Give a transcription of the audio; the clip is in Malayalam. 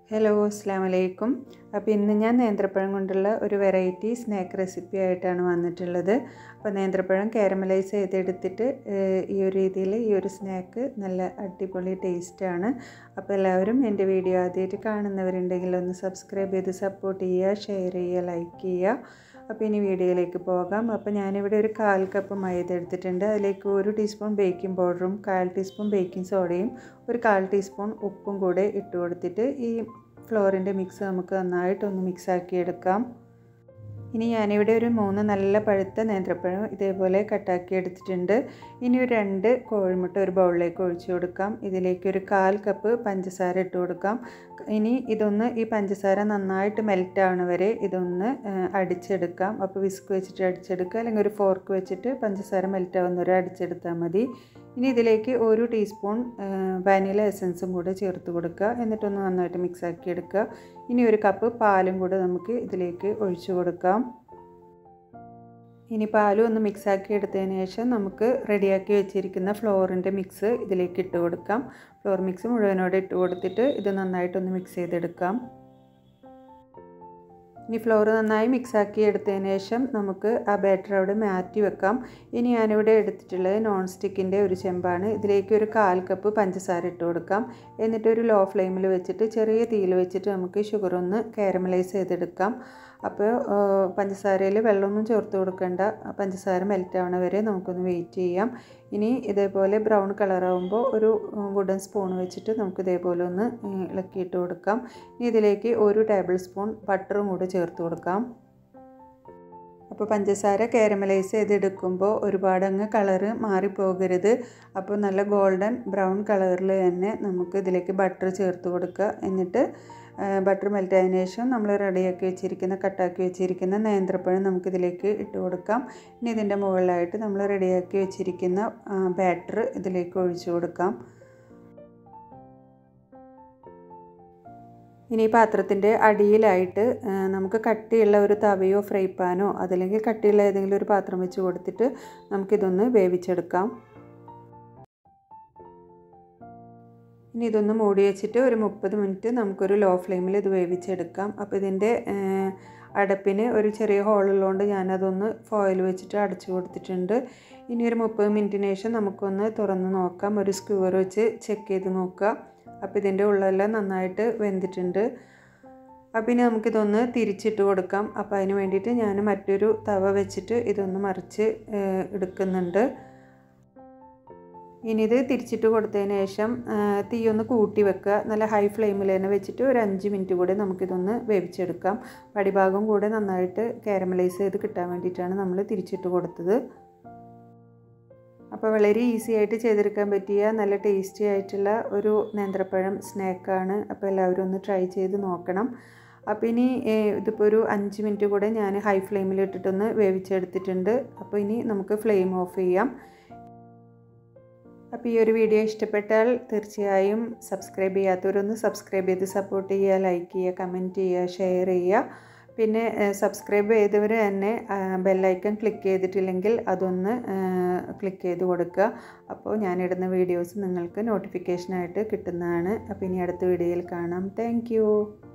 ഹലോ അസ്സാം വലൈക്കും അപ്പോൾ ഇന്ന് ഞാൻ നേന്ത്രപ്പഴം കൊണ്ടുള്ള ഒരു വെറൈറ്റി സ്നാക്ക് റെസിപ്പി ആയിട്ടാണ് വന്നിട്ടുള്ളത് അപ്പോൾ നേന്ത്രപ്പഴം കാരമലൈസ് ചെയ്തെടുത്തിട്ട് ഏഹ്, ഈ ഒരു രീതിയിൽ ഈ ഒരു സ്നാക്ക് നല്ല അടിപൊളി ടേസ്റ്റാണ് അപ്പോൾ എല്ലാവരും എൻ്റെ വീഡിയോ ആദ്യമായിട്ട് കാണുന്നവരുണ്ടെങ്കിൽ ഒന്ന് സബ്സ്ക്രൈബ് ചെയ്ത് സപ്പോർട്ട് ചെയ്യുക ഷെയർ ചെയ്യുക ലൈക്ക് ചെയ്യുക അപ്പോൾ ഇനി വീഡിയോയിലേക്ക് പോകാം അപ്പോൾ ഞാനിവിടെ ഒരു കാൽ കപ്പ് മൈദ എടുത്തിട്ടുണ്ട് അതിലേക്ക് ഒരു ടീസ്പൂൺ ബേക്കിംഗ് പൗഡറും കാൽ ടീസ്പൂൺ ബേക്കിംഗ് സോഡയും ഒരു കാൽ ടീസ്പൂൺ ഉപ്പും കൂടെ ഇട്ട് കൊടുത്തിട്ട് ഈ ഫ്ലോറിൻ്റെ മിക്സ് നമുക്ക് നന്നായിട്ടൊന്ന് മിക്സാക്കി എടുക്കാം ഇനി ഞാനിവിടെ ഒരു മൂന്ന് നല്ല പഴുത്ത നേന്ത്രപ്പഴം ഇതേപോലെ കട്ടാക്കി എടുത്തിട്ടുണ്ട് ഇനി ഒരു രണ്ട് കോഴിമുട്ട ഒരു ബൗളിലേക്ക് ഒഴിച്ചു കൊടുക്കാം ഇതിലേക്ക് ഒരു കാൽ കപ്പ് പഞ്ചസാര ഇട്ട് കൊടുക്കാം ഇനി ഇതൊന്ന് ഈ പഞ്ചസാര നന്നായിട്ട് മെൽറ്റ് ആവണ വരെ ഇതൊന്ന് ആ, അടിച്ചെടുക്കാം അപ്പോൾ വിസ്ക് വെച്ചിട്ട് അടിച്ചെടുക്കുക അല്ലെങ്കിൽ ഒരു ഫോർക്ക് വെച്ചിട്ട് പഞ്ചസാര മെൽറ്റ് ആവുന്നവരെ അടിച്ചെടുത്താൽ മതി ഇനി ഇതിലേക്ക് ഒരു ടീസ്പൂൺ വാനില എസൻസും കൂടെ ചേർത്ത് കൊടുക്കുക എന്നിട്ടൊന്ന് നന്നായിട്ട് മിക്സ് ആക്കി എടുക്കുക ഇനി ഒരു കപ്പ് പാലും കൂടെ നമുക്ക് ഇതിലേക്ക് ഒഴിച്ചു കൊടുക്കാം ഇനി പാലും ഒന്ന് മിക്സ് ആക്കി എടുത്തതിന് ശേഷം നമുക്ക് റെഡിയാക്കി വെച്ചിരിക്കുന്ന ഫ്ലോറിൻ്റെ മിക്സ് ഇതിലേക്ക് ഇട്ട് കൊടുക്കാം ഫ്ലോർ മിക്സ് മുഴുവനോടെ ഇട്ട് കൊടുത്തിട്ട് ഇത് നന്നായിട്ടൊന്ന് മിക്സ് ചെയ്തെടുക്കാം ഇനി ഫ്ലോർ നന്നായി മിക്സ് ആക്കി എടുത്തതിന് ശേഷം നമുക്ക് ആ ബാറ്റർ അവിടെ മാറ്റി വെക്കാം ഇനി ഞാനിവിടെ എടുത്തിട്ടുള്ളത് നോൺ സ്റ്റിക്കിൻ്റെ ഒരു ചെമ്പാണ് ഇതിലേക്ക് ഒരു കാൽ കപ്പ് പഞ്ചസാര ഇട്ട് കൊടുക്കാം എന്നിട്ട് ഒരു ലോ ഫ്ലെയിമിൽ വെച്ചിട്ട് ചെറിയ തീയിൽ വെച്ചിട്ട് നമുക്ക് ഷുഗർ ഒന്ന് കാരമലൈസ് ചെയ്തെടുക്കാം അപ്പോൾ പഞ്ചസാരയിൽ വെള്ളമൊന്നും ചേർത്ത് കൊടുക്കേണ്ട പഞ്ചസാര മെൽറ്റ് ആവണ വരെ നമുക്കൊന്ന് വെയിറ്റ് ചെയ്യാം ഇനി ഇതേപോലെ ബ്രൗൺ കളറാകുമ്പോൾ ഒരു വുഡൻ സ്പൂൺ വെച്ചിട്ട് നമുക്ക് ഇതേപോലെ ഒന്ന് ഇളക്കിയിട്ട് കൊടുക്കാം ഇനി ഇതിലേക്ക് ഒരു ടേബിൾ സ്പൂൺ ബട്ടറും കൂടെ ചേർത്ത് കൊടുക്കാം അപ്പോൾ പഞ്ചസാര കാരമലൈസ് ചെയ്തെടുക്കുമ്പോൾ ഒരുപാട് അങ്ങ് കളറ് മാറിപ്പോകരുത് അപ്പോൾ നല്ല ഗോൾഡൻ ബ്രൗൺ കളറിൽ തന്നെ നമുക്ക് ഇതിലേക്ക് ബട്ടർ ചേർത്ത് കൊടുക്കുക എന്നിട്ട് ബട്ടർ മെൽറ്റ് ആയതിനു ശേഷം നമ്മൾ റെഡിയാക്കി വെച്ചിരിക്കുന്ന കട്ടാക്കി വെച്ചിരിക്കുന്ന നേന്ത്രപ്പഴം നമുക്കിതിലേക്ക് ഇട്ട് കൊടുക്കാം ഇനി ഇതിൻ്റെ മുകളിലായിട്ട് നമ്മൾ റെഡിയാക്കി വെച്ചിരിക്കുന്ന ബാറ്റർ ഇതിലേക്ക് ഒഴിച്ചു കൊടുക്കാം ഇനി ഈ പാത്രത്തിൻ്റെ അടിയിലായിട്ട് നമുക്ക് കട്ടിയുള്ള ഒരു തവയോ ഫ്രൈ പാനോ അതല്ലെങ്കിൽ കട്ടിയുള്ള ഏതെങ്കിലും ഒരു പാത്രം വെച്ച് കൊടുത്തിട്ട് നമുക്കിതൊന്ന് വേവിച്ചെടുക്കാം ഇനി ഇതൊന്ന് മൂടി വെച്ചിട്ട് ഒരു മുപ്പത് മിനിറ്റ് നമുക്കൊരു ലോ ഫ്ലെയിമിൽ ഇത് വേവിച്ചെടുക്കാം അപ്പോൾ ഇതിൻ്റെ അടപ്പിന് ഒരു ചെറിയ ഹോളുള്ളതുകൊണ്ട് ഞാനതൊന്ന് ഫോയിൽ വെച്ചിട്ട് അടച്ചു കൊടുത്തിട്ടുണ്ട് ഇനി ഒരു മുപ്പത് മിനിറ്റിന് ശേഷം നമുക്കൊന്ന് തുറന്ന് നോക്കാം ഒരു സ്ക്യൂർ വെച്ച് ചെക്ക് ചെയ്ത് നോക്കുക അപ്പോൾ ഇതിൻ്റെ ഉള്ളെല്ലാം നന്നായിട്ട് വെന്തിട്ടുണ്ട് അപ്പോൾ ഇനി നമുക്കിതൊന്ന് തിരിച്ചിട്ട് കൊടുക്കാം അപ്പോൾ അതിന് വേണ്ടിയിട്ട് ഞാൻ മറ്റൊരു തവ വെച്ചിട്ട് ഇതൊന്ന് മറിച്ച് എടുക്കുന്നുണ്ട് ഇനി ഇത് തിരിച്ചിട്ട് കൊടുത്തതിന് ശേഷം തീ ഒന്ന് കൂട്ടി വെക്കുക നല്ല ഹൈ ഫ്ലെയിമിൽ തന്നെ വെച്ചിട്ട് ഒരു അഞ്ച് മിനിറ്റ് കൂടെ നമുക്കിതൊന്ന് വേവിച്ചെടുക്കാം പടിഭാഗം കൂടെ നന്നായിട്ട് കാരമലൈസ് ചെയ്ത് കിട്ടാൻ വേണ്ടിയിട്ടാണ് നമ്മൾ തിരിച്ചിട്ട് കൊടുത്തത് അപ്പോൾ വളരെ ഈസി ആയിട്ട് ചെയ്തെടുക്കാൻ പറ്റിയ നല്ല ടേസ്റ്റി ആയിട്ടുള്ള ഒരു നേന്ത്രപ്പഴം സ്നാക്കാണ് അപ്പോൾ എല്ലാവരും ഒന്ന് ട്രൈ ചെയ്ത് നോക്കണം അപ്പോൾ ഇനി ഇതിപ്പോൾ ഒരു അഞ്ച് മിനിറ്റ് കൂടെ ഞാൻ ഹൈ ഫ്ലെയിമിൽ ഇട്ടിട്ടൊന്ന് വേവിച്ചെടുത്തിട്ടുണ്ട് അപ്പോൾ ഇനി നമുക്ക് ഫ്ലെയിം ഓഫ് ചെയ്യാം അപ്പോൾ ഈ ഒരു വീഡിയോ ഇഷ്ടപ്പെട്ടാൽ തീർച്ചയായും സബ്സ്ക്രൈബ് ചെയ്യാത്തവരൊന്ന് സബ്സ്ക്രൈബ് ചെയ്ത് സപ്പോർട്ട് ചെയ്യുക ലൈക്ക് ചെയ്യുക കമൻറ്റ് ചെയ്യുക ഷെയർ ചെയ്യുക പിന്നെ സബ്സ്ക്രൈബ് ചെയ്തവർ തന്നെ ബെല്ലൈക്കൺ ക്ലിക്ക് ചെയ്തിട്ടില്ലെങ്കിൽ അതൊന്ന് ക്ലിക്ക് ചെയ്ത് കൊടുക്കുക അപ്പോൾ ഞാനിടുന്ന വീഡിയോസ് നിങ്ങൾക്ക് നോട്ടിഫിക്കേഷനായിട്ട് കിട്ടുന്നതാണ് അപ്പോൾ ഇനി അടുത്ത വീഡിയോയിൽ കാണാം താങ്ക്